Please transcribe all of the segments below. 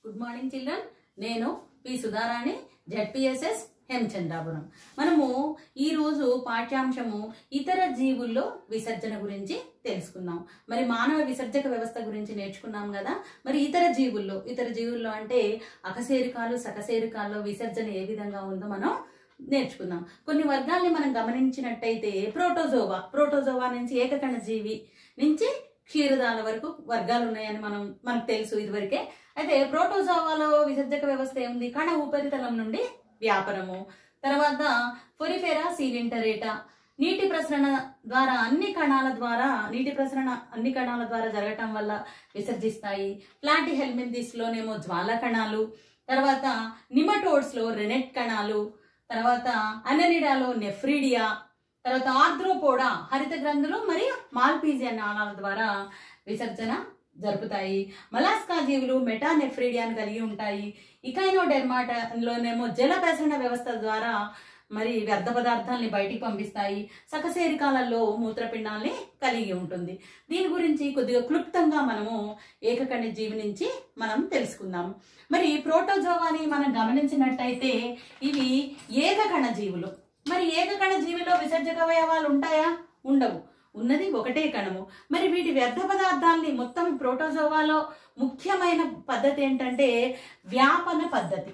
good morning children నేను P Sudharani ZPSS Hemachandrapuram మనము ఈ రోజు పాఠ్యాంశము ఇతర జీవుల్లో విసర్జన గురించి తెలుసుకుందాం మరి మానవ విసర్జక వ్యవస్థ గురించి నేర్చుకున్నాం కదా మరి ఇతర జీవుల్లో ఇతర జీవుల్లో అంటే అకశేరుకాలు సకశేరుకాల్లో విసర్జన ఏ విధంగా ఉందో మనం నేర్చుకుందాం కొన్ని వర్గాల్ని మనం గమనించినట్టయితే ప్రోటోజోవా ప్రోటోజోవా నుంచి ఏకకణ జీవి నుంచి క్షీరదాల వరకు వర్గాలు ఉన్నాయని మనం మనకు తెలుసు ఇదివరకే అయితే ప్రోటోజోవాలో విసర్జక వ్యవస్థ ఏముంది కణ ఉపరితలం నుండి వ్యాపనము తర్వాత ఫొరిఫెరా సీలింటరేటా నీటి ప్రసరణ ద్వారా అన్ని కణాల ద్వారా నీటి ప్రసరణ అన్ని కణాల ద్వారా జరగటం వల్ల విసర్జిస్తాయి ప్లాంటి హెల్మింథిస్ లోనేమో జ్వాల కణాలు తర్వాత నిమటోడ్స్ లో రెనెట్ కణాలు తర్వాత అననిడాలో నెఫ్రీడియా తర్వాత ఆర్ద్రోపోడా హరిత గ్రంథులు మరియు మాల్పీజియా నాళాల ద్వారా విసర్జన జరుపుతాయి మలాస్కా జీవులు మెటానెఫ్రీడియాను కలిగి ఉంటాయి ఇకైనోడెర్మాటలోనేమో జల ప్రసరణ వ్యవస్థ ద్వారా మరి వ్యర్థ పదార్థాలని బయటికి పంపిస్తాయి సకశేరికాలలో మూత్రపిండాల్ని కలిగి ఉంటుంది దీని గురించి కొద్దిగా క్లుప్తంగా మనము ఏకకణ జీవి నుంచి మనం తెలుసుకుందాం మరి ప్రోటోజోవాని మనం గమనించినట్టయితే ఇవి ఏకకణ జీవులు మరి ఏకకణ జీవిలో విసర్జక అవయవాలు ఉంటాయా ఉండవు ఉన్నది ఒకటే కణము మరి వీటి వ్యర్థ పదార్థాలని మొత్తం ప్రోటోజోవాలో ముఖ్యమైన పద్ధతి ఏంటంటే వ్యాపన పద్ధతి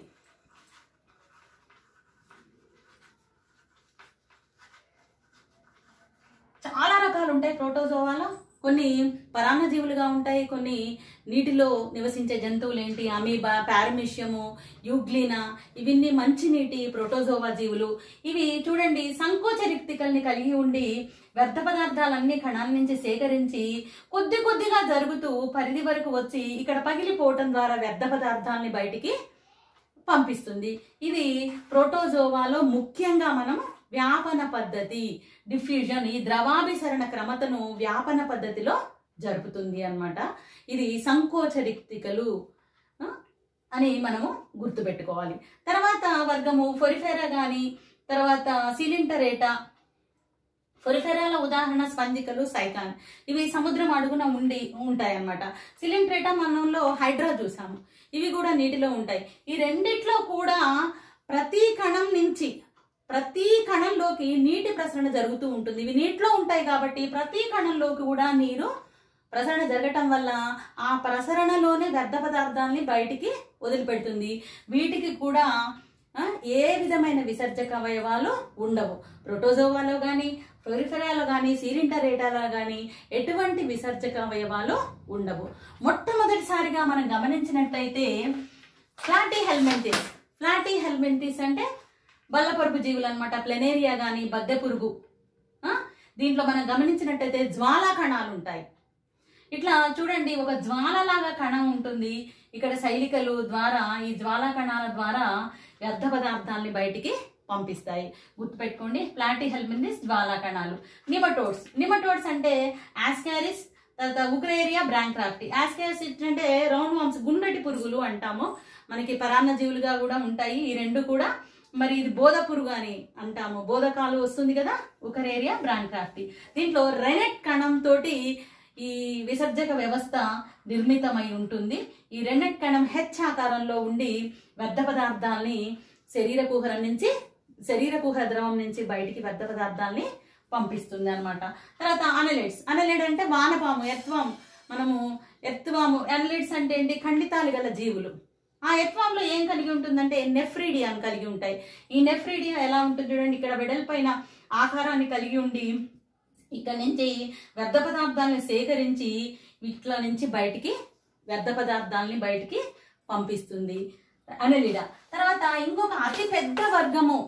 చాలా రకాలు ఉంటాయి ప్రోటోజోవాలో కొన్ని పరాన్నజీవులుగా ఉంటాయి కొన్ని నీటిలో నివసించే జంతువులు ఏంటి అమీబా పారమిష్యము యూగ్లీనా ఇవన్నీ మంచినీటి ప్రోటోజోవా జీవులు ఇవి చూడండి సంకోచ రిక్తికల్ని కలిగి ఉండి వ్యర్థ పదార్థాలన్నీ కణాల నుంచి సేకరించి కొద్ది కొద్దిగా జరుగుతూ పరిధి వరకు వచ్చి ఇక్కడ పగిలిపోవటం ద్వారా వ్యర్థ పదార్థాలని బయటికి పంపిస్తుంది ఇది ప్రోటోజోవాలో ముఖ్యంగా మనం వ్యాపన పద్ధతి డిఫ్యూజన్ ఈ ద్రవాభిసరణ క్రమతను వ్యాపన పద్ధతిలో జరుపుతుంది అన్నమాట ఇది సంకోచ రిక్తికలు ఆ, అని మనము గుర్తుపెట్టుకోవాలి తర్వాత వర్గము ఫొరిఫెరా కానీ తర్వాత సిలింటరేటా ఫొరిఫెరాల ఉదాహరణ స్పందికలు సైకాన్ ఇవి సముద్రం అడుగున ఉండి ఉంటాయన్నమాట సిలింట్రేటా మనంలో హైడ్రా చూసాము ఇవి కూడా నీటిలో ఉంటాయి ఈ రెండిట్లో కూడా ప్రతి కణం నుంచి ప్రతి కణంలోకి నీటి ప్రసరణ జరుగుతూ ఉంటుంది ఇవి నీటిలో ఉంటాయి కాబట్టి ప్రతి కణంలోకి కూడా నీరు ప్రసరణ జరగటం వల్ల ఆ ప్రసరణలోనే వ్యర్థ పదార్థాలని బయటికి వదిలిపెడుతుంది వీటికి కూడా ఆ, ఏ విధమైన విసర్జక అవయవాలు ఉండవు ప్రోటోజోవాలో కానీ ఫ్లోరిఫెరాలో కానీ సీరింటరేటాలో కానీ ఎటువంటి విసర్జక అవయవాలు ఉండవు మొట్టమొదటిసారిగా మనం గమనించినట్టయితే ఫ్లాటీ హెల్మెంతిస్ ఫ్లాటీ హెల్మెంతిస్ అంటే బల్లపరుపు జీవులు అనమాట ప్లెనేరియా కానీ బద్దె పురుగు ఆ, దీంట్లో మనం గమనించినట్టయితే జ్వాలా కణాలు ఉంటాయి ఇట్లా చూడండి ఒక జ్వాలలాగా కణం ఉంటుంది ఇక్కడ శైలికలు ద్వారా ఈ జ్వాలా కణాల ద్వారా వ్యర్థ పదార్థాలని బయటికి పంపిస్తాయి గుర్తుపెట్టుకోండి ప్లాటీ హెల్మిందిస్ జ్వాలా కణాలు నిమటోడ్స్ నిమటోడ్స్ అంటే ఆస్కారిస్ తర్వాత ఉక్రేరియా బ్రాంక్రాఫ్టి ఆస్కారిస్ అంటే రౌండ్ వామ్స్ గుండ్రటి పురుగులు అంటాము మనకి పరాన్న జీవులుగా కూడా ఉంటాయి ఈ రెండు కూడా మరి ఇది బోధ పురుగు అని అంటాము బోధకాలు వస్తుంది కదా ఉకరేరియా బ్రాంక్రాఫ్టి దీంట్లో రెనెట్ కణం తోటి ఈ విసర్జక వ్యవస్థ నిర్మితమై ఉంటుంది ఈ రెనెట్ కణం హెచ్ ఆకారంలో ఉండి వ్యర్థ పదార్థాల్ని శరీర కుహరం నుంచి శరీర కుహర ద్రవం నుంచి బయటికి వ్యర్థ పదార్థాల్ని పంపిస్తుంది అనమాట తర్వాత అనలైడ్స్ అనలైడ్ అంటే వానపాము ఎత్వం మనము ఎత్వాము అనలైడ్స్ అంటే ఏంటి ఖండితాలు గల జీవులు ఆ ఎత్వంలో ఏం కలిగి ఉంటుందంటే నెఫ్రీడియా అని కలిగి ఉంటాయి ఈ నెఫ్రీడియా ఎలా ఉంటుంది చూడండి ఇక్కడ వెడల్పైన ఆకారాన్ని కలిగి ఉండి ఇక్కడ నుంచి వ్యర్థ పదార్థాలను సేకరించి ఇట్లా నుంచి బయటికి వ్యర్థ పదార్థాలని బయటికి పంపిస్తుంది అనలిడ తర్వాత ఇంకొక అతి పెద్ద వర్గము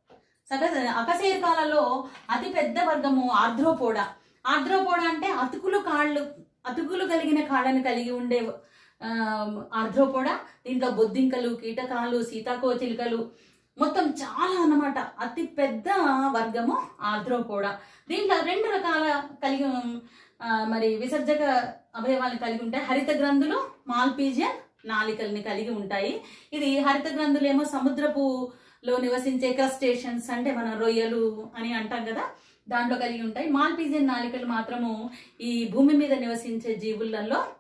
సగ అకశేరుకాలలో అతి పెద్ద వర్గము ఆర్ద్రోపోడా ఆర్ద్రోపోడా అంటే అతుకులు కాళ్ళు అతుకులు కలిగిన కాళ్ళను కలిగి ఉండే ఆ, ఆర్ద్రోపోడా దీంట్లో బొద్దింకలు కీటకాలు సీతాకోచిలుకలు మొత్తం చాలా అన్నమాట అతి పెద్ద వర్గము ఆర్ద్రోపోడా దీంట్లో రెండు రకాల కలిగి ఆ, మరి విసర్జక అవయవాలను కలిగి ఉంటాయి హరిత గ్రంథులు మాల్పీజియన్ నాలికల్ని కలిగి ఉంటాయి ఇది హరిత గ్రంథులేమో సముద్రపు లో నివసించే క్రస్టేషన్స్ అంటే మన రొయ్యలు అని అంటాం కదా దాంట్లో కలిగి ఉంటాయి మాల్పీజియన్ నాలికలు మాత్రము ఈ భూమి మీద నివసించే జీవులలో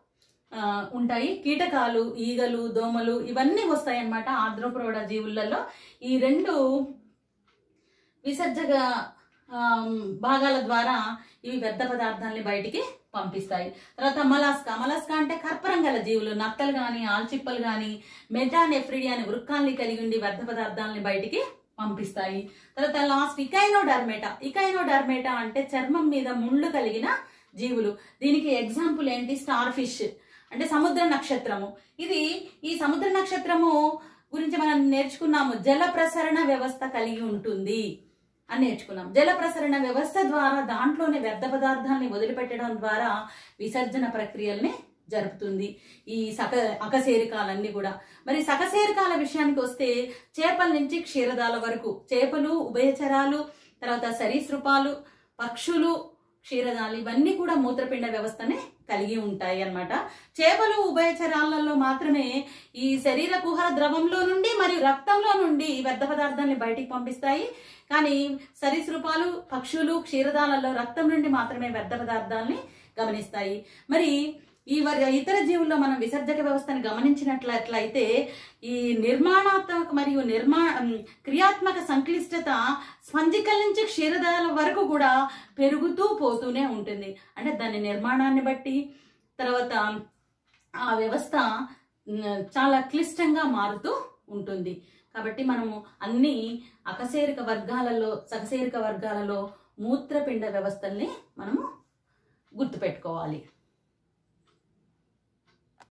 ఆ, ఉంటాయి కీటకాలు ఈగలు దోమలు ఇవన్నీ వస్తాయి అన్నమాట ఆర్ద్రోప్రోడ జీవులలో ఈ రెండు విసర్జక ఆమ్, భాగాల ద్వారా ఇవి వ్యర్థ పదార్థాలని బయటికి పంపిస్తాయి తర్వాత మలాస్కా మలాస్కా అంటే కర్పరం గల జీవులు నక్కలు కానీ ఆల్చిప్పలు కానీ మెటానెఫ్రిడి అనే వృక్కాల్ని కలిగి ఉండి వ్యర్థ పదార్థాలని బయటికి పంపిస్తాయి తర్వాత లాస్ట్ ఇకైనోడర్మేటా ఇకైనోడర్మేటా అంటే చర్మం మీద ముళ్ళు కలిగిన జీవులు దీనికి ఎగ్జాంపుల్ ఏంటి స్టార్ ఫిష్ అంటే సముద్ర నక్షత్రము ఇది ఈ సముద్ర నక్షత్రము గురించి మనం నేర్చుకున్నాము జల ప్రసరణ వ్యవస్థ కలిగి ఉంటుంది అని నేర్చుకున్నాం జల ప్రసరణ వ్యవస్థ ద్వారా దాంట్లోనే వ్యర్థ పదార్థాన్ని వదిలిపెట్టడం ద్వారా విసర్జన ప్రక్రియల్ని జరుపుతుంది ఈ సక అకశేరికాలన్నీ కూడా మరి సకశేరికాల విషయానికి వస్తే చేపల నుంచి క్షీరదాల వరకు చేపలు ఉభయచరాలు తర్వాత సరీసృపాలు పక్షులు క్షీరదాలు ఇవన్నీ కూడా మూత్రపిండ వ్యవస్థనే కలిగి ఉంటాయి అన్నమాట చేపలు ఉభయచరాలలో మాత్రమే ఈ శరీర కుహర ద్రవంలో నుండి మరియు రక్తంలో నుండి ఈ వ్యర్థ పదార్థాన్ని బయటికి పంపిస్తాయి కానీ సరీసృపాలు పక్షులు క్షీరదాలలో రక్తం నుండి మాత్రమే వ్యర్థ పదార్థాలని గమనిస్తాయి మరి ఈ వర్- ఇతర జీవుల్లో మనం విసర్జక వ్యవస్థను గమనించినట్లయితే ఈ నిర్మాణాత్మక మరియు నిర్మా ఉమ్, క్రియాత్మక సంక్లిష్టత స్పంజికల నుంచి క్షీరదాల వరకు కూడా పెరుగుతూ పోతూనే ఉంటుంది అంటే దాని నిర్మాణాన్ని బట్టి తర్వాత ఆ వ్యవస్థ ఉమ్, చాలా క్లిష్టంగా మారుతూ ఉంటుంది కాబట్టి మనము అన్ని అకశేరిక వర్గాలలో సకశేరిక వర్గాలలో మూత్రపిండ వ్యవస్థల్ని మనము గుర్తుపెట్టుకోవాలి